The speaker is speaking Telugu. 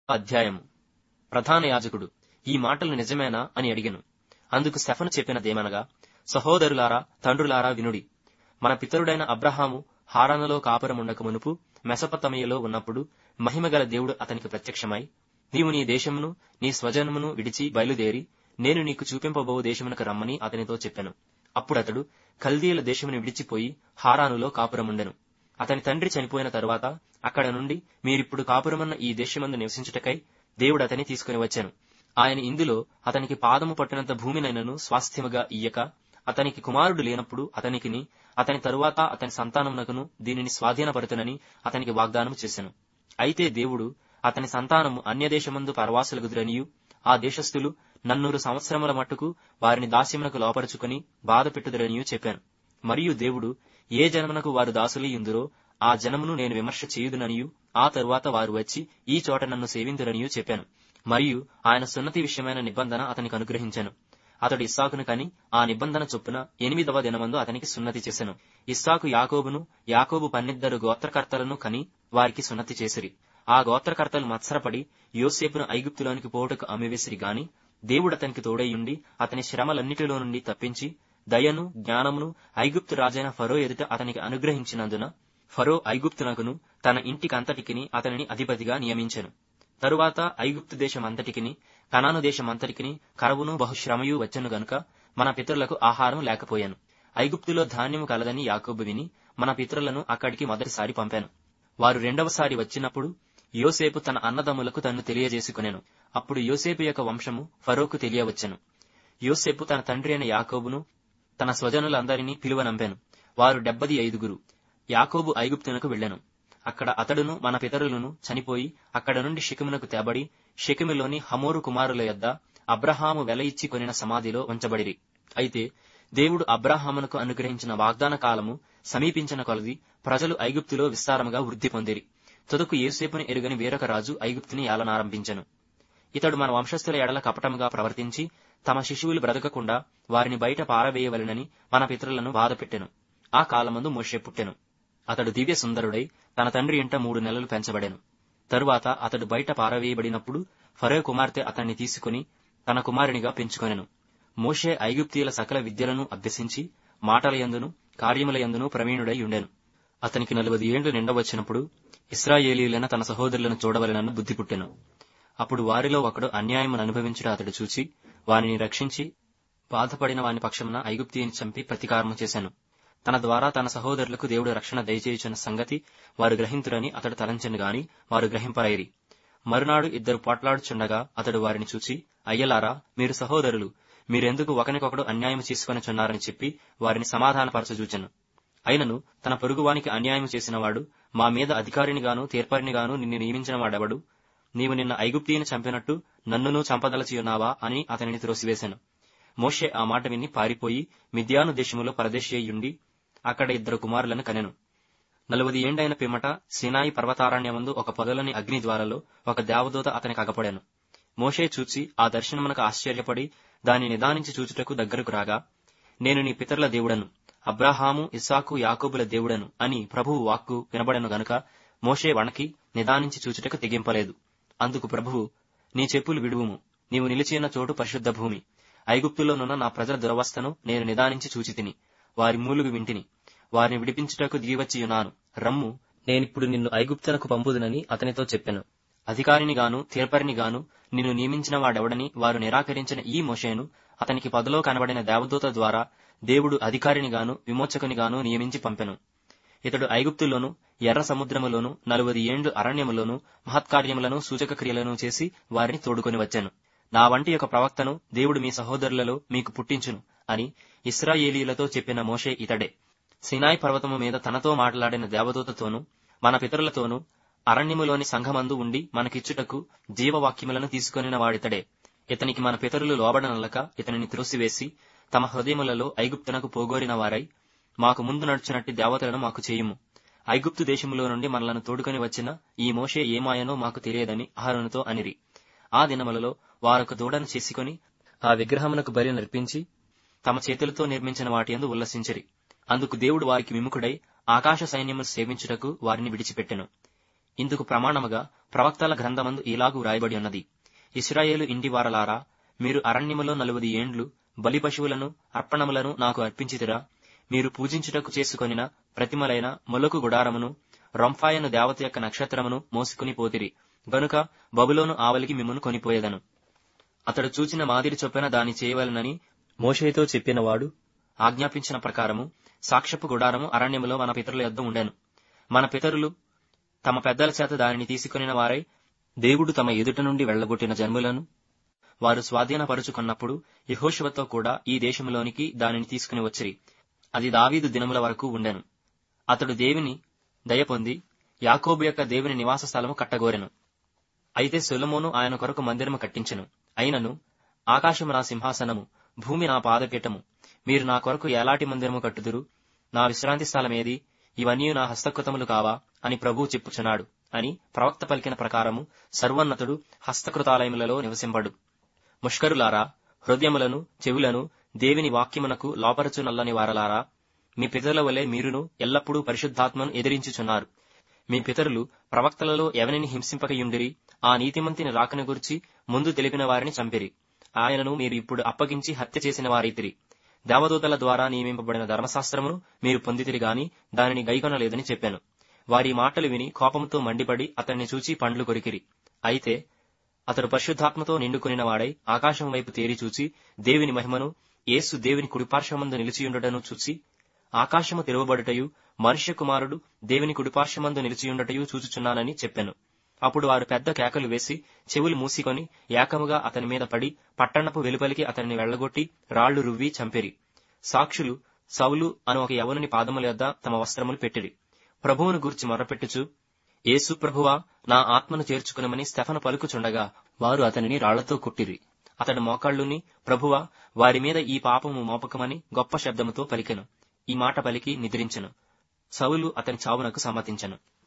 అధ్యాయము ప్రధాన యాజకుడు ఈ మాటలు నిజమేనా అని అడిగెను అందుకు శఫను చెప్పినదేమనగా సహోదరులారా తండ్రులారా వినుడి మన పితరుడైన అబ్రహాము హారానులో కాపురముండక మునుపు మెసపతమయలో ఉన్నప్పుడు మహిమగల దేవుడు అతనికి ప్రత్యక్షమై నీవు నీ దేశమును నీ స్వజనమును విడిచి బయలుదేరి నేను నీకు చూపింపబో దేశమునకు రమ్మని అతనితో చెప్పెను అప్పుడతడు కల్దీయుల దేశమును విడిచిపోయి హారానులో కాపురముండెను అతని తండ్రి చనిపోయిన తరువాత అక్కడ నుండి మీరిప్పుడు కాపురమన్న ఈ దేశమందు నివసించుటకై దేవుడు అతని తీసుకుని వచ్చాను ఆయన ఇందులో అతనికి పాదము పట్టినంత భూమినైనను స్వాస్థ్యముగా ఇయ్యక అతనికి కుమారుడు లేనప్పుడు అతనికిని అతని తరువాత అతని సంతానమునకును దీనిని స్వాధీనపరుతునని అతనికి వాగ్దానం చేశాను అయితే దేవుడు అతని సంతానము అన్యదేశమందు పరవాసులగుదురనియు ఆ దేశస్థులు నన్నూరు సంవత్సరముల మట్టుకు వారిని దాస్యమునకు లోపరుచుకుని బాధ పెట్టుదురనియు చెప్పాను మరియు దేవుడు ఏ జనమునకు వారు దాసులై ఉందురో ఆ జనమును నేను విమర్శ చేయుదుననియు ఆ తరువాత వారు వచ్చి ఈ చోట నన్ను సేవిందురనియు చెప్పాను మరియు ఆయన సున్నతి విషయమైన నిబంధన అతనికి అనుగ్రహించాను అతడు ఇస్సాకును కని ఆ నిబంధన చొప్పున ఎనిమిదవ దినమందు అతనికి సున్నతి చేశాను ఇస్సాకు యాకోబును యాకోబు పన్నిద్దరు గోత్రకర్తలను కని వారికి సున్నతి చేసిరి ఆ గోత్రకర్తలు మత్సరపడి యోసేపును ఐగుప్తులోనికి పోవుటకు అమ్మివేసిరి గాని దేవుడు అతనికి తోడైయుండి అతని శ్రమలన్నిటిలో నుండి తప్పించి దయను జ్ఞానమును ఐగుప్తు రాజైన ఫరో ఎదుట అతనికి అనుగ్రహించినందున ఫరో ఐగుప్తునకును తన ఇంటికంతటికిని అతనిని అధిపతిగా నియమించెను తరువాత ఐగుప్తు దేశమంతటికిని కనాను దేశమంతటికిని కరవును బహుశ్రమయు వచ్చెను గనుక మన పితరులకు ఆహారం లేకపోయాను ఐగుప్తులో ధాన్యము కలదని యాకోబు విని మన పితరులను అక్కడికి మొదటిసారి పంపాను వారు రెండవసారి వచ్చినప్పుడు యోసేపు తన అన్నదమ్ములకు తన్ను తెలియజేసుకునేను అప్పుడు యోసేపు యొక్క వంశము ఫరోకు తెలియవచ్చెను యోసేపు తన తండ్రి అయిన యాకోబును తన స్వజనులందరినీ పిలువనంపాను వారు డెబ్బది ఐదుగురు యాకోబు ఐగుప్తునకు వెళ్ళెను అక్కడ అతడును మన పితరులను చనిపోయి అక్కడ నుండి షికమునకు తేబడి షికములోని హమోరు కుమారుల యొద్ద అబ్రహాము వెల ఇచ్చి కొనిన సమాధిలో ఉంచబడిరి అయితే దేవుడు అబ్రహామునకు అనుగ్రహించిన వాగ్దాన కాలము సమీపించిన కొలది ప్రజలు ఐగుప్తులో విస్తారముగా వృద్ధి పొందిరి తుదకు యేసేపుని ఎరుగని వేరొక రాజు ఐగుప్తుని ఏలనారంభించెను ఇతడు మన వంశస్థుల ఎడల కపటముగా ప్రవర్తించి తమ శిశువులు బ్రతకకుండా వారిని బయట పారవేయవలెనని మన పితరులను బాధపెట్టెను ఆ కాలమందు మోషే పుట్టెను అతడు దివ్య సుందరుడై తన తండ్రి ఇంట మూడు నెలలు పెంచబడెను తరువాత అతడు బయట పారవేయబడినప్పుడు ఫరో కుమార్తె అతన్ని తీసుకుని తన కుమారునిగా పెంచుకొనెను మోషే ఐగుప్తీయుల సకల విద్యలను అభ్యసించి మాటల యందును కార్యముల యందును ప్రవీణుడై ఉండెను అతనికి నలువది ఏండ్లు నిండవచ్చినప్పుడు ఇస్రాయేలీలైన తన సహోదరులను చూడవలెనన్న బుద్ధి పుట్టెను అప్పుడు వారిలో ఒకడు అన్యాయమును అనుభవించుట అతడు చూచి వానిని రక్షించి బాధపడిన వాని పక్షమున ఐగుప్తిని చంపి ప్రతీకారము చేశాను తన ద్వారా తన సహోదరులకు దేవుడు రక్షణ దయచేయుచున్న సంగతి వారు గ్రహింతురని అతడు తలంచెను గాని వారు గ్రహింపరైరి మరునాడు ఇద్దరు పోట్లాడుచుండగా అతడు వారిని చూచి అయ్యలారా మీరు సహోదరులు మీరెందుకు ఒకనికొకడు అన్యాయం చేసుకొనిచున్నారని చెప్పి వారిని సమాధానపరచజూచెను అయినను తన పొరుగువానికి అన్యాయం చేసినవాడు మా మీద అధికారినిగాను తీర్పరినిగాను నిన్ను నియమించిన వాడెవడు నీవు నిన్న ఐగుప్తీని చంపినట్టు నన్నును చంపదలచియున్నావా అని అతనిని త్రోసివేశాను మోషే ఆ మాట విని పారిపోయి మిద్యాను దేశములో పరదేశీయుండి అక్కడ ఇద్దరు కుమారులను కనెను నలువది ఏండైన పిమ్మట సినాయి పర్వతారణ్యమందు ఒక పొదలని అగ్ని ద్వారలో ఒక దేవదూత అతనికి అగపడాను మోషే చూచి ఆ దర్శనమునకు ఆశ్చర్యపడి దాని నిదానించి చూచుటకు దగ్గరకు రాగా నేను నీ పితరుల దేవుడను అబ్రాహాము ఇస్సాకు యాకోబుల దేవుడను అని ప్రభువు వాక్కు వినబడను గనుక మోషే వణకి నిదానించి చూచుటకు తెగింపలేదు అందుకు ప్రభువు నీ చెప్పులు విడువుము నీవు నిలిచిన చోటు పరిశుద్ధ భూమి ఐగుప్తులోనున్న నా ప్రజల దురవస్థను నేను నిదానించి చూచి తిని వారి మూలుగు వింటిని వారిని విడిపించుటకు దిగివచ్చియున్నాను రమ్ము నేనిప్పుడు నిన్ను ఐగుప్తునకు పంపుదునని అతనితో చెప్పెను అధికారినిగాను తీర్పరినిగాను నిన్ను నియమించిన వాడెవడని వారు నిరాకరించిన ఈ మోషేను అతనికి పదలో కనబడిన దేవదూత ద్వారా దేవుడు అధికారినిగాను విమోచకునిగాను నియమించి పంపెను ఇతడు ఐగుప్తులోను ఎర్ర సముద్రములోను నలువది ఏండ్లు అరణ్యములోను మహత్కార్యములను సూచక క్రియలను చేసి వారిని తోడుకొని వచ్చాను నా వంటి ఒక ప్రవక్తను దేవుడు మీ సహోదరులలో మీకు పుట్టించును అని ఇస్రాయేలీలతో చెప్పిన మోషే ఇతడే సినాయి పర్వతము మీద తనతో మాట్లాడిన దేవదూతతోనూ మన పితరులతోనూ అరణ్యములోని సంఘమందు ఉండి మనకిచ్చుటకు జీవవాక్యములను తీసుకొనిన వాడితడే ఇతనికి మన పితరులు లోబడనలక ఇతనిని త్రోసివేసి తమ హృదయములలో ఐగుప్తునకు పోగోరిన వారై మాకు ముందు నడుచునట్టి దేవతలను మాకు చేయుము ఐగుప్తు దేశములో నుండి మనలను తోడుకొని వచ్చిన ఈ మోషే ఏమాయనో మాకు తెలియదని అహరోనుతో అనిరి ఆ దినములలో వారొక దూడను చేసుకొని ఆ విగ్రహమునకు బలి నర్పించి తమ చేతులతో నిర్మించిన వాటి యందు ఉల్లసించిరి అందుకు దేవుడు వారికి విముఖుడై ఆకాశ సైన్యమును సేవించుటకు వారిని విడిచిపెట్టెను ఇందుకు ప్రమాణముగా ప్రవక్తల గ్రంథమందు ఇలాగు వ్రాయబడి ఉన్నది ఇస్రాయేలు ఇంటి వారలారా మీరు అరణ్యములో నలువది ఏండ్లు బలి పశువులను అర్పణములను నాకు అర్పించితిరా మీరు పూజించుటకు చేసుకొనిన ప్రతిమలైన మొలకు గుడారమును రొంఫాయను దేవత యొక్క నక్షత్రమును మోసుకుని పోతిరి గనుక బబులోను ఆవలికి మిమ్మను కొనిపోయేదను అతడు చూచిన మాదిరి చొప్పున దాని చేయవలనని మోషేతో చెప్పినవాడు ఆజ్ఞాపించిన ప్రకారము సాక్ష్యపు గుడారము అరణ్యములో మన పితరుల యొద్ద ఉండెను మన పితరులు తమ పెద్దల చేత దానిని తీసుకొనిన వారై దేవుడు తమ ఎదుట నుండి వెళ్లగొట్టిన జన్ములను వారు స్వాధీనపరుచుకున్నప్పుడు యహోశివతో కూడా ఈ దేశంలోనికి దానిని తీసుకుని వచ్చిరి అది దావీదు దినముల వరకు ఉండెను అతడు దేవిని దయ పొంది యాకోబు యొక్క దేవుని నివాస స్థలము కట్టగోరెను అయితే సొలొమోను ఆయన కొరకు మందిరము కట్టించెను అయినను ఆకాశము నా సింహాసనము భూమి నా పాదపీఠము మీరు నా కొరకు ఎలాంటి మందిరము కట్టుదురు నా విశ్రాంతి స్థలమేది ఇవన్నీ నా హస్తకృతములు కావా అని ప్రభువు చెప్పుచున్నాడు అని ప్రవక్త పలికిన ప్రకారము సర్వోన్నతుడు హస్తకృతాలయములలో నివసింపడు ముష్కరులారా హృదయములను చెవులను దేవిని వాక్యమునకు లోపరచునల్లని వారలారా మీ పితరుల వలె మీరును ఎల్లప్పుడూ పరిశుద్ధాత్మను ఎదిరించుచున్నారు మీ పితరులు ప్రవక్తలలో ఎవరిని హింసింపకయుండిరి ఆ నీతిమంతిని రాకను గురించి ముందు తెలిపిన వారిని చంపిరి ఆయనను మీరు ఇప్పుడు అప్పగించి హత్య చేసిన వారైతిరి దేవదూతల ద్వారా నియమింపబడిన ధర్మశాస్త్రమును మీరు పొందితిరి గాని దానిని గైకొనలేదని చెప్పాను వారి మాటలు విని కోపంతో మండిపడి అతన్ని చూచి పండ్లు కొరికిరి అయితే అతడు పరిశుద్ధాత్మతో నిండుకునిన వాడై ఆకాశం వైపు తేరి చూచి దేవుని మహిమను యేసు దేవుని కుడిపార్శ్వమందు నిలిచియుండటను చూచి ఆకాశము తెరవబడుటయు మనుష్య కుమారుడు దేవుని కుడిపార్శ్వమందు నిలిచియుండటయు చూచుచున్నానని చెప్పాను అప్పుడు వారు పెద్ద కేకలు వేసి చెవులు మూసికొని ఏకముగా అతని మీద పడి పట్టణపు వెలుపలికి అతనిని వెళ్లగొట్టి రాళ్లు రువ్వి చంపిరి సాక్షులు సౌలు అను ఒక యవనుని పాదముల యొద్ద తమ వస్త్రములు పెట్టిరి ప్రభువును గూర్చి మొర్రపెట్టుచు యేసు ప్రభువా నా ఆత్మను చేర్చుకునమని స్టెఫను పలుకుచుండగా వారు అతనిని రాళ్లతో కుట్టిరి అతడు మోకాళ్ళుని ప్రభువా వారి మీద ఈ పాపము మోపకమని గొప్ప శబ్దముతో పలికెను ఈ మాట పలికి నిద్రించెను సౌలు అతని చావునకు సమ్మతించెను